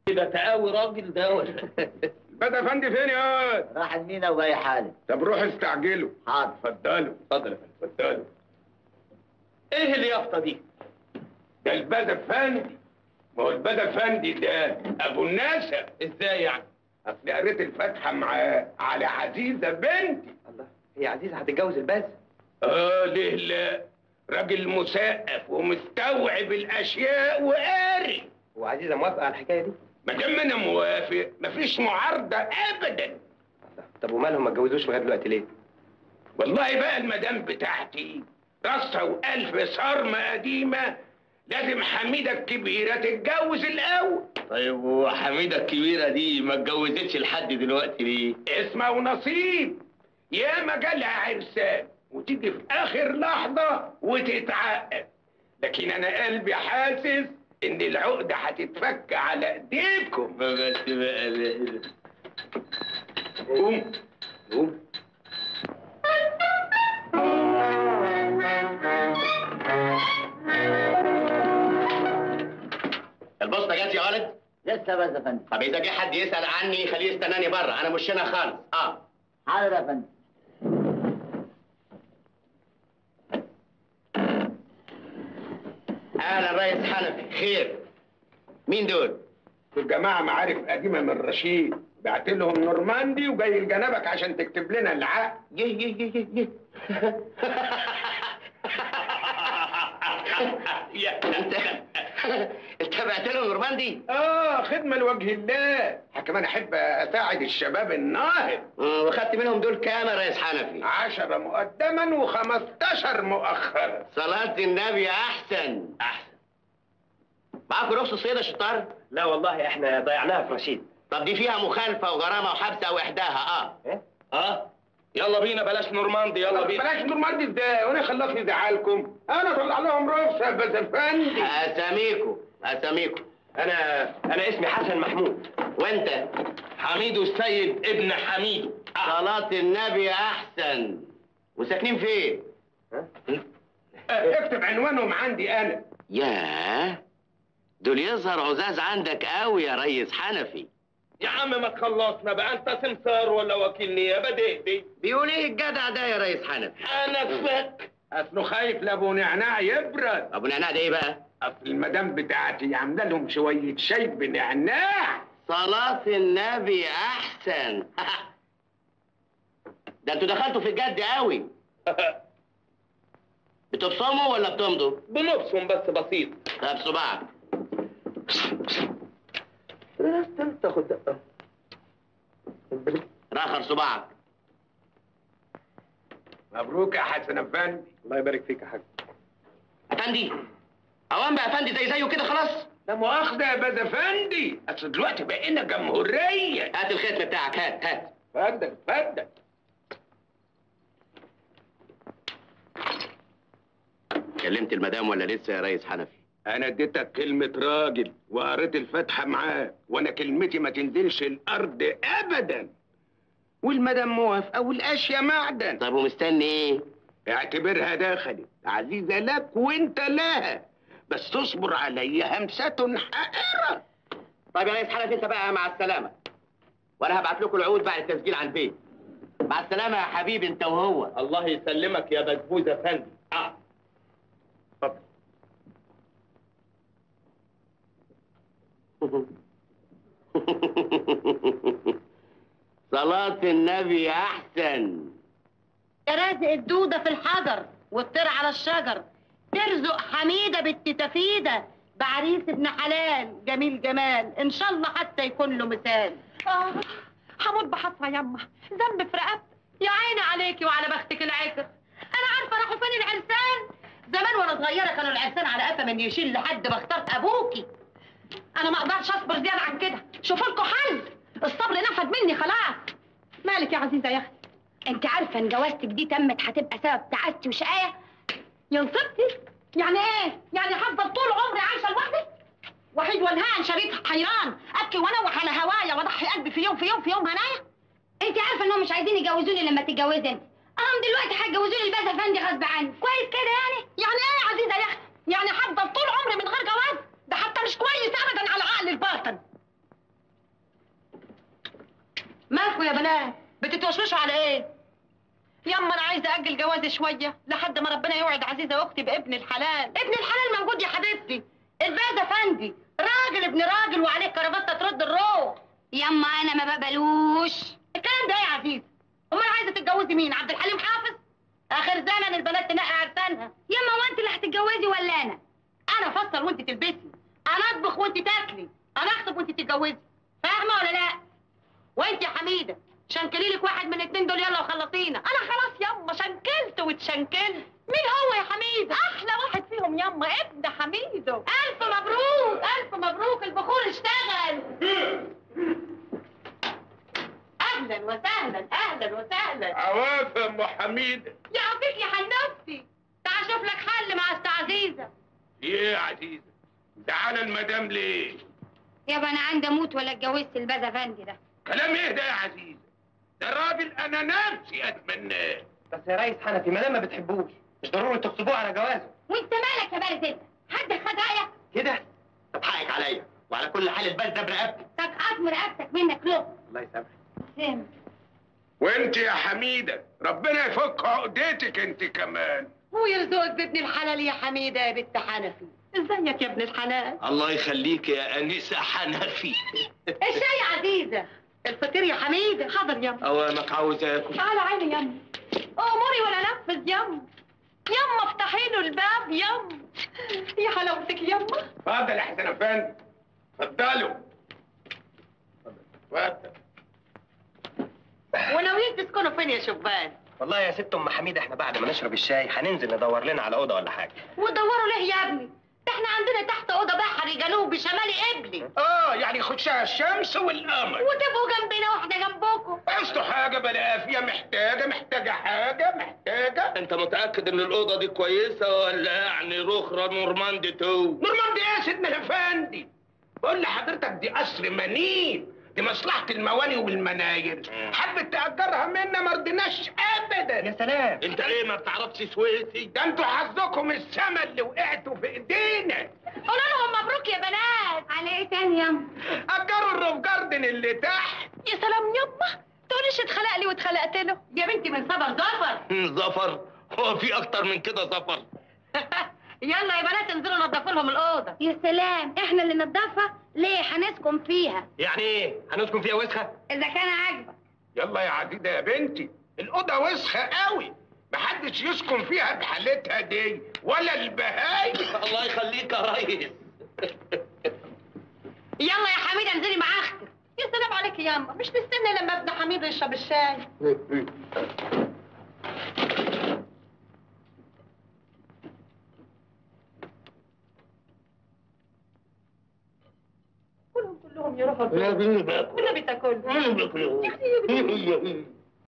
كده تقاوي راجل ده ولا الباشا افندي فين يا واد؟ راح المينا وجاي حالا طب روح استعجلوا حاضر اتفضلوا اتفضل يا فندم اتفضلوا ايه اليافطه دي؟ ده الباشا افندي ما هو الباشا افندي ده ابو النسب ازاي يعني؟ اصل قريت الفاتحه معاه على عزيزه بنتي الله هي عزيزه هتتجوز الباز اه ليه لا راجل مثقف ومستوعب الاشياء وقاري وعزيزه موافقه على الحكايه دي ما دام انا موافق مفيش معارضه ابدا الله. طب ومالهم ما اتجوزوش لغايه دلوقتي ليه والله بقى المدام بتاعتي راسها والف صارمه قديمه لازم حميده الكبيره تتجوز الاول طيب وحميده الكبيره دي ما اتجوزتش لحد دلوقتي ليه؟ اسمه ونصيب يا ما جالها عرسان وتيجي في اخر لحظه وتتعقد لكن انا قلبي حاسس ان العقده هتتفك على ايديكم بس بقى قوم قوم البوسطه جت يا ولد لسه بس يا فندم طب اذا جه حد يسال عني خليه يستناني بره انا مش هنا خالص اه حاضر يا فندم اهلا ريس حنفي خير مين دول دول جماعه معارف قديمه من رشيد بعت لهم نورماندي وجاي لجنبك عشان تكتب لنا العقد جه جه جه جه جه يا انت انت بعت لهم نورماندي اه خدمه لوجه الله كمان احب اساعد الشباب الناهض آه، وخدت منهم دول كام يا ريس حنفي عشرة مقدما وخمستاشر مؤخرا صلاة النبي احسن احسن معاكم رخصة صيد يا شطار لا والله احنا ضيعناها في رشيد طب دي فيها مخالفة وغرامة وحبس او احداها اه ايه اه يلا بينا بلاش نورماندي يلا بينا بلاش نورماندي ازاي وانا خلاص يزعلكم انا اطلع لهم رخصه بس افندي اساميكم اساميكم انا انا اسمي حسن محمود وانت حميدو السيد ابن حميدو صلاة النبي احسن وساكنين فين آه، اكتب عنوانهم عندي انا ياه دول يظهر عزاز عندك قوي يا ريس حنفي يا عم ما تخلصنا بقى انت سمسار ولا وكيل نيابه دي دي بيقول ايه الجدع ده يا ريس حنفي حنفك اصله خايف لابو نعناع يبرد ابو نعناع ده ايه بقى اصل المدام بتاعتي عامله لهم شويه شاي بنعناع صلاة النبي احسن ده انتوا دخلتوا في الجد قوي بتبصموا ولا بتمضوا بنبصم بس بسيط طب صباعك لا استنى تاخد دقه راخر صباعك مبروك يا حسن افندي الله يبارك فيك يا حاج افندي اوان بقى افندي زي زيه كده خلاص لا مؤاخذه يا باد افندي اصل دلوقتي بقينا جمهوريه هات الختم بتاعك هات هات اتفضل اتفضل كلمت المدام ولا لسه يا ريس حنفي انا اديتك كلمة راجل وقريت الفاتحة معاه وانا كلمتي ما تنزلش الارض ابدا والمدام موافقة والاشياء معدن طب ومستني ايه اعتبرها دخلت عزيزة لك وانت لها بس تصبر عليا همسة حائرة طيب يا ريس حنفي انت بقى مع السلامه وانا هبعت لكم العقود بعد التسجيل على البيت مع السلامه يا حبيبي انت وهو الله يسلمك يا بسبوس افندي اه صلاة النبي أحسن يا رازق الدودة في الحجر والطير على الشجر ترزق حميدة بنت تفيدة بعريس ابن حلال جميل جمال ان شاء الله حتى يكون له مثال آه هموت بحسرة يما ذنب في رقبتي يا عيني عليكي وعلى بختك العكر انا عارفه راحوا فين العرسان زمان وانا صغيره كانوا العرسان على قفا من يشيل لحد ما اخترت ابوكي انا ما اقدرش اصبر زيادة عن كده شوفوا لكم حل الصبر نفد مني خلاص مالك يا عزيزة يا اختي انت عارفه ان جوازتك دي تمت هتبقى سبب تعاستي وشقايه يا نصيبتي يعني ايه يعني هفضل طول عمري عايشة لوحدي وحيد والهان شريط حيران ابكي وانوح على هوايا واضحي قلبي في يوم في يوم في يوم هنايا انت عارفه انهم مش عايزين يجوزوني لما تتجوزي انت اهم دلوقتي هيجوزوني الباز افندي غصب عني كويس كده يعني يعني ايه يا عزيزة يا اختي يعني هفضل طول عمري من غير جواز ده حتى مش كويس ابدا على عقل الباطن تتناقشوا على ايه يما انا عايزه اجل جوازي شويه لحد ما ربنا يوعد عزيزه اختي بابن الحلال ابن الحلال موجود يا حبيبتي الباز افندي راجل ابن راجل وعليه كرافته ترد الروح يما انا ما بقبلوش الكلام ده إيه يا عزيز امال عايزه تتجوزي مين عبد الحليم حافظ اخر زمن البنات تنقي عرسانها يما وانت اللي هتتجوزي ولا انا انا افصل وانت تلبسي انا اطبخ وانت تاكلي انا اخطب وانت تتجوزي فاهمه ولا لا وانت يا حميده شنكلي لك واحد من الاثنين دول يلا وخلصينا انا خلاص يما شنكلت واتشنكلت مين هو يا حميده احلى واحد فيهم يما ابن حميده الف مبروك الف مبروك البخور اشتغل اهلا وسهلا اهلا وسهلا عواف يا ام حميده يعطيك يا حنفتي تعال شوف لك حل مع أست عزيزه ايه يا عزيزه زعلان المدام ليه يابا انا عندي اموت ولا اتجوزت الباز افندي ده كلام ايه ده يا عزيزه ده راجل انا نفسي اتمناه بس يا ريس حنفي ما دام ما بتحبوش مش ضروري تغصبوه على جوازه وانت مالك يا بارز انت حد خد رايك كده طب حقك عليا وعلى كل حال البال ده برقبتي تقعد رقبتك منك له الله يسامحك فهمت وانت يا حميده ربنا يفك عقدتك انت كمان ويرزقك بابن الحلال يا حميده يا بنت حنفي ازيك يا ابن الحلال الله يخليك يا انسه حنفي الشاي يا عزيزه الفطير يا حميده حاضر يما اوامك عاوز اكل تعالى عيني يما اموري ولا نفذ يما يما افتحي له الباب يما يا حلاوتك يما اتفضل يا حسن افندي اتفضلوا اتفضل وناويين تسكنوا فين يا شبان والله يا ست ام حميده احنا بعد ما نشرب الشاي هننزل ندور لنا على اوضه ولا حاجه ودوروا ليه يا ابني ده احنا عندنا تحت اوضه بحري جنوبي شمالي قبلي اه يعني خدشها الشمس والقمر وتبقوا جنبنا واحنا جنبكم عايزتوا حاجه بلا قافيه محتاجه محتاجه حاجه محتاجه انت متاكد ان الاوضه دي كويسه ولا يعني رخره نورماندي تو نورماندي ايه يا سيدنا الافندي بقول لحضرتك دي قصر منيل دي مصلحة المواني والمناير حبت تأجرها منا ما رضيناش أبدا يا سلام انت ايه ما بتعرفش سويسي ده انتوا حظكم السما اللي وقعتوا في ايدينا قولوا لهم مبروك يا بنات على ايه تاني يما أجروا الروف جاردن اللي تحت يا سلام يما تقوليش اتخلق لي واتخلقت له يا بنتي من صبر ظفر ظفر هو في اكتر من كده ظفر يلا يا بنات انزلوا نظفوا لهم الاوضه يا سلام احنا اللي نضفها ليه هنسكن فيها يعني ايه هنسكن فيها وسخه اذا كان عاجبك يلا يا عزيزة يا بنتي الأوضة وسخة قوي محدش يسكن فيها بحالتها دي ولا البهايم الله يخليك يا ريس يلا يا حميده انزلي مع اختك يا سلام عليك يما مش مستني لما ابن حميد يشرب الشاي كلهم كلهم يروحوا البيت. والنبي تاكل يعني